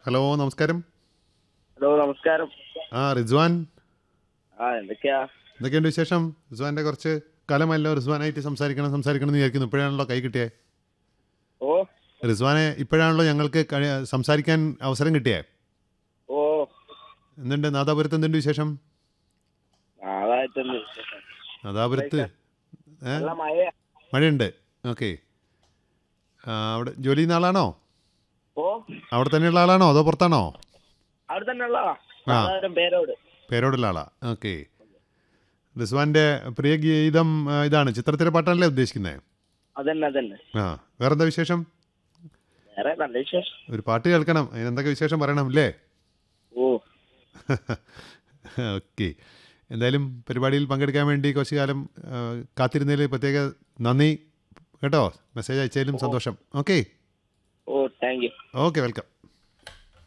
Hello നമസ്കാരം hello നമസ്കാരം ആ റിസ്വാൻ ആ എന്തൊക്കെയാ എന്തൊക്കെയുണ്ട് വിശേഷം റിസ്വാൻ്റെ കുറച്ച് കാലമല്ലോ റിസ്വാനായിട്ട് സംസാരിക്കണം സംസാരിക്കണം എന്ന് വിചാരിക്കുന്നു ഇപ്പോഴാണല്ലോ കൈ കിട്ടിയേ ഓ റിസ്വാനെ ഇപ്പോഴാണല്ലോ ഞങ്ങൾക്ക് കഴി- സംസാരിക്കാൻ അവസരം കിട്ടിയേ ഓ എന്തുണ്ട് നാദാപുരത്ത് എന്തുണ്ട് വിശേഷം നാളായിട്ടുണ്ട് നാദാപുരത്ത് ഏ നല്ല മഴ മഴയുണ്ട് ഓക്കെ അവിടെ ജോലി ചെയ്യുന്ന ആളാണോ ഓ അവിടെ തന്നെയുള്ള ആളാണോ അതോ പുറത്താണോ അവിടെ തന്നെ ഉള്ള ആ. പേരോട് പേരോടുള്ള ആളാ ഓക്കെ റിസ്വാൻ്റെ പ്രിയ ഗീതം ആ, ഇതാണ് ചിത്രത്തിലെ പാട്ടാണല്ലേ ഉദ്ദേശിക്കുന്നത് അതന്നെ അതന്നെ ആ വേറെന്താ വിശേഷം വേറെ നല്ല വിശേഷം ഒരു പാട്ട് കേൾക്കണം അതിന് എന്തൊക്കെ വിശേഷം പറയണം അല്ലേ ഓ ഓക്കെ എന്തായാലും പരിപാടിയിൽ പങ്കെടുക്കാൻ വേണ്ടി കുറച്ച് കാലം ആ, കാത്തിരുന്നതിൽ പ്രത്യേക നന്ദി കേട്ടോ മെസ്സേജ് അയച്ചതിലും സന്തോഷം okay oh thank you okay welcome